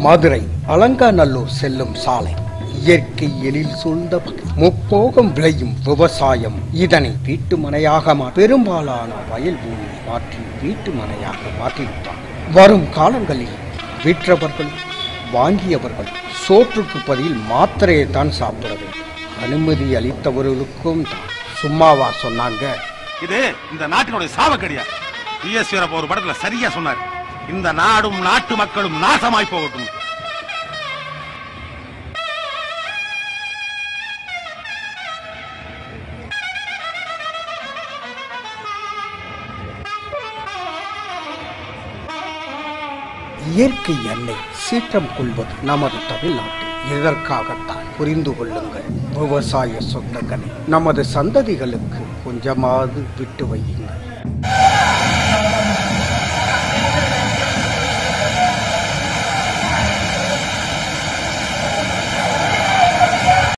மதுரை அலங்காநல்லூர் செல்லும் சாலை இயற்கை எழில் சூழ்ந்த பகுதி முப்போகம் விளையும் விவசாயம் இதனை வீட்டு மனையாக மா- பெரும்பாலான வயல் பூமி மாற்றி வீட்டு மனையாக மாற்றிவிட்டார் வரும் காலங்களில் விற்றவர்கள் வாங்கியவர்கள் சோற்றுக்கு பதில் மாத்திரையை தான் சாப்பிட வேண்டும் அனுமதி அளித்தவர்களுக்கும் தான் சும்மாவா சொன்னாங்க இது இந்த நாட்டினுடைய சாவக்கடியா பிஎஸ் வீரப்ப ஒரு படத்துல சரியா சொன்னார் இந்த நாடும் நாட்டு மக்களும் நாசமாய் போகட்டும் இயற்கை எண்ணெய் சீற்றம் கொள்வது நமது தமிழ்நாட்டில் இதற்காகத்தான் புரிந்து கொள்ளுங்கள் விவசாய சொந்தங்களை நமது சந்ததிகளுக்கு கொஞ்சமாவது விட்டு வையுங்கள்